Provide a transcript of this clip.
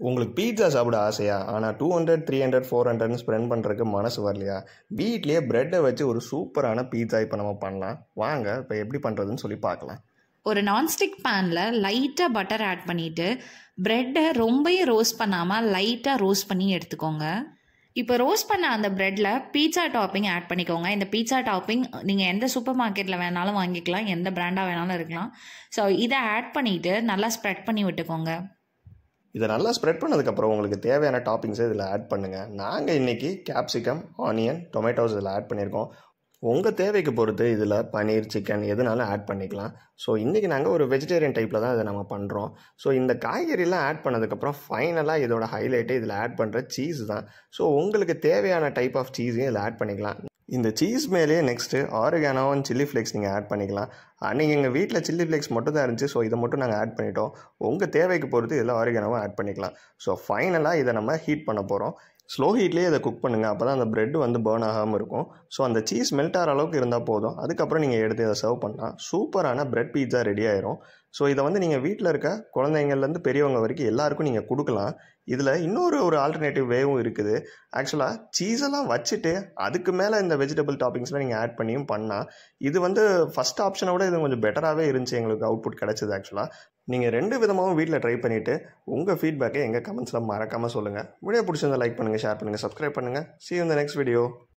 உங்களுக்கு பீட்சா சாப்பிட ஆசையா ஆனால் two hundred three hundred four ஹண்ட்ரட்னு ஸ்பெண்ட் பண்ணுறதுக்கு மனசு வரலையா வீட்லேயே ப்ரெட்டை வச்சு ஒரு சூப்பரான பீட்சா இப்போ நம்ம பண்ணலாம் வாங்க இப்போ எப்படி பண்ணுறதுன்னு சொல்லி பார்க்கலாம் ஒரு நான்ஸ்டிக் பேனில் லைட்டாக பட்டர் ஆட் பண்ணிவிட்டு ப்ரெட்டை ரொம்பவே ரோஸ்ட் பண்ணாமல் லைட்டாக ரோஸ்ட் பண்ணி எடுத்துக்கோங்க இப்போ ரோஸ்ட் பண்ண அந்த ப்ரெட்டில் பீட்சா டாப்பிங் ஆட் பண்ணிக்கோங்க இந்த பீட்சா டாப்பிங் நீங்கள் எந்த சூப்பர் மார்க்கெட்டில் வேணாலும் வாங்கிக்கலாம் எந்த பிராண்டாக வேணாலும் இருக்கலாம் ஸோ இதை ஆட் பண்ணிவிட்டு நல்லா ஸ்ப்ரெட் பண்ணி விட்டுக்கோங்க இதை நல்லா ஸ்ப்ரெட் பண்ணதுக்கப்புறம் உங்களுக்கு தேவையான டாப்பிங்ஸை இதில் ஆட் பண்ணுங்கள் நாங்கள் இன்றைக்கி கேப்சிகம் ஆனியன் டொமேட்டோஸ் இதில் ஆட் பண்ணியிருக்கோம் உங்கள் தேவைக்கு பொறுத்து இதில் பன்னீர் சிக்கன் எதுனாலும் ஆட் பண்ணிக்கலாம் ஸோ இன்றைக்கி நாங்கள் ஒரு வெஜிடேரியன் டைப்பில் தான் இதை நம்ம பண்ணுறோம் ஸோ இந்த காய்கறிலாம் ஆட் பண்ணதுக்கப்புறம் ஃபைனலாக இதோட ஹைலைட்டே இதில் ஆட் பண்ணுற சீஸ் தான் ஸோ உங்களுக்கு தேவையான டைப் ஆஃப் சீஸையும் இதில் ஆட் பண்ணிக்கலாம் இந்த சீஸ் மேலேயே நெக்ஸ்ட்டு ஆரிகானோவும் சில்லி ஃப்ளேக்ஸ் நீங்கள் ஆட் பண்ணிக்கலாம் அன்றைக்கி எங்கள் வீட்டில் சில்லி ஃப்ளேக்ஸ் மட்டும் தான் இருந்துச்சு ஸோ இதை மட்டும் நாங்கள் ஆட் பண்ணிட்டோம் உங்கள் தேவைக்கு பொறுத்து இதில் ஆரிகானோவும் ஆட் பண்ணிக்கலாம் ஸோ ஃபைனலாக இதை நம்ம ஹீட் பண்ண போகிறோம் ஸ்லோ ஹீட்லேயே இதை குக் பண்ணுங்கள் அப்போ தான் அந்த ப்ரெட் வந்து பேர்ன் ஆகாமல் இருக்கும் ஸோ அந்த சீஸ் மெல்ட் ஆகிற அளவுக்கு இருந்தால் போதும் அதுக்கப்புறம் நீங்கள் எடுத்து இதை சர்வ் பண்ணால் சூப்பரான ப்ரெட் பீட்சா ரெடி ஆயிரும் ஸோ இதை வந்து நீங்கள் வீட்டில் இருக்க குழந்தைங்கள்லேருந்து பெரியவங்க வரைக்கும் எல்லாருக்கும் நீங்கள் கொடுக்கலாம் இதில் இன்னொரு ஒரு ஆல்டர்னேட்டிவ் வேவும் இருக்குது ஆக்சுவலாக சீஸெல்லாம் வச்சுட்டு அதுக்கு மேலே இந்த வெஜிடபிள் டாப்பிங்ஸ்லாம் நீங்கள் ஆட் பண்ணியும் பண்ணால் இது வந்து ஃபஸ்ட் ஆப்ஷனை விட இது கொஞ்சம் பெட்டராகவே இருந்துச்சு எங்களுக்கு அவுட்புட் கிடச்சிது ஆக்சுவலாக நீங்கள் ரெண்டு விதமாகவும் வீட்டில் ட்ரை பண்ணிவிட்டு உங்கள் ஃபீட்பேக்கை எங்கள் கமெண்ட்ஸில் மறக்காமல் சொல்லுங்கள் வீடியோ பிடிச்சிருந்தா லைக் பண்ணுங்கள் ஷேர் பண்ணுங்கள் சப்ஸ்கிரைப் பண்ணுங்கள் see you in the next video